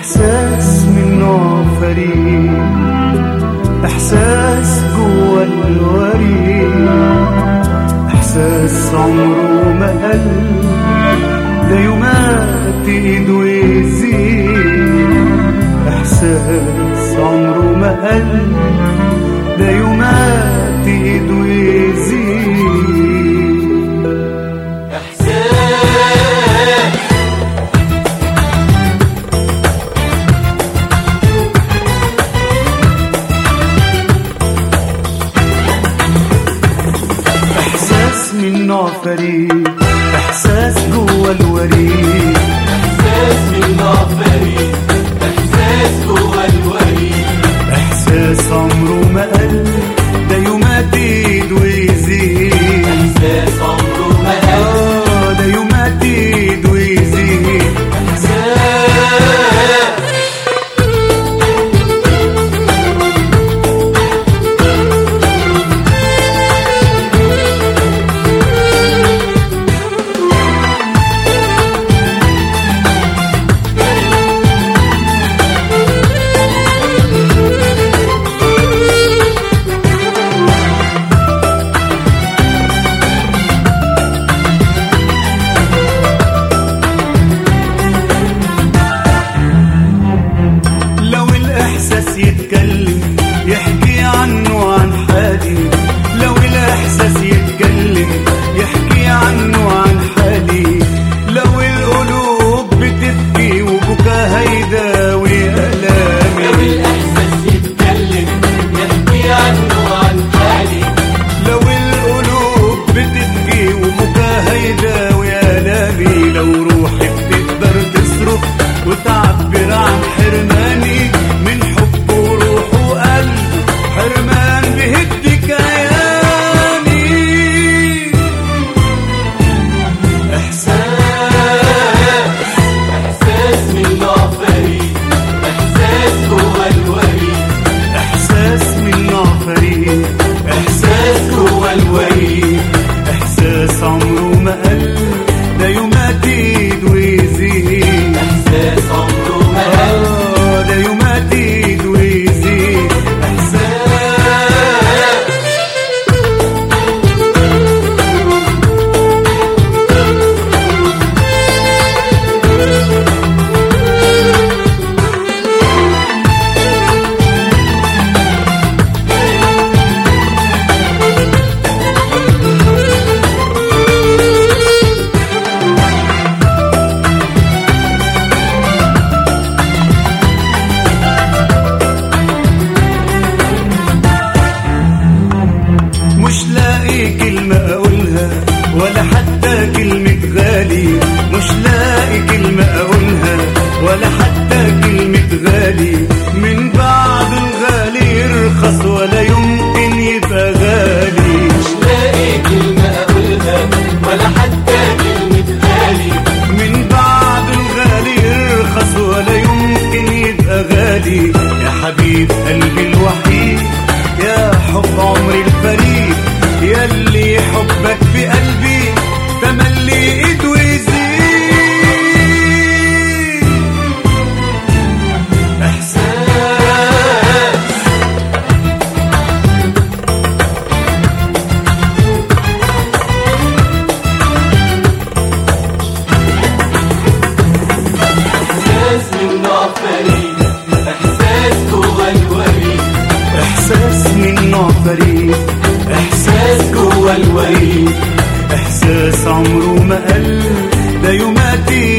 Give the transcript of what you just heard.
إحساس من نوع فريد إحساس جوا الوريد إحساس عمره ما قل ده يومات إيد ويزيد إحساس عمره ما قل ده يومات إيد ويزيد إحساس من نوع فريد إحساس جوا الوريد إحساس من نوع فريد إحساس جوا الوريد إحساس عمره ما قل ده يومات يزيد ويزيد إحساس عمره ما قل آه ده يومات يزيد ويزيد إحساس لو الإحساس يتكلم يحكي عنه عن حالي لو الإحساس يتكلم يحكي عنه عن حالي لو القلوب بتبكي وبكاها يداوي لو ألامي الإحساس يتكلم يحكي عنه عن حالي لو القلوب بتبكي وبكاها يداوي آلامي لو روحي بتقدر تصرخ وتعبر عن حرماني من حب وروح وقلب حرمان بهد كياني إحساس إحساس من نوع فريد إحساس جوا الوريد إحساس من نوع فريد إحساس جوا الوريد إحساس عمره ما قل ده يومات يزيد ويزيد إحساس عمره ما قل آه ده يومات يزيد ويزيد إحساس مش لاقي كلمة أقولها ولا حتى كلمة غالي مش لاقي كلمة أقولها ولا حتى كلمة غالي من بعد الغالي يرخص ولا يمكن يبقى غالي مش لاقي كلمة أقولها ولا حتى كلمة غالي من بعد الغالي يرخص ولا يمكن يبقى غالي يا حبيب قلبي الوحيد يا حب عمري الفريد يلي حبك في قلبي تملي ايد ويزيد احساس إحساس من نوع فريد إحساس جوا الوريد احساس من نوع فريد إحساس جوا الوريد احساس عمره ما قل ده يوماتي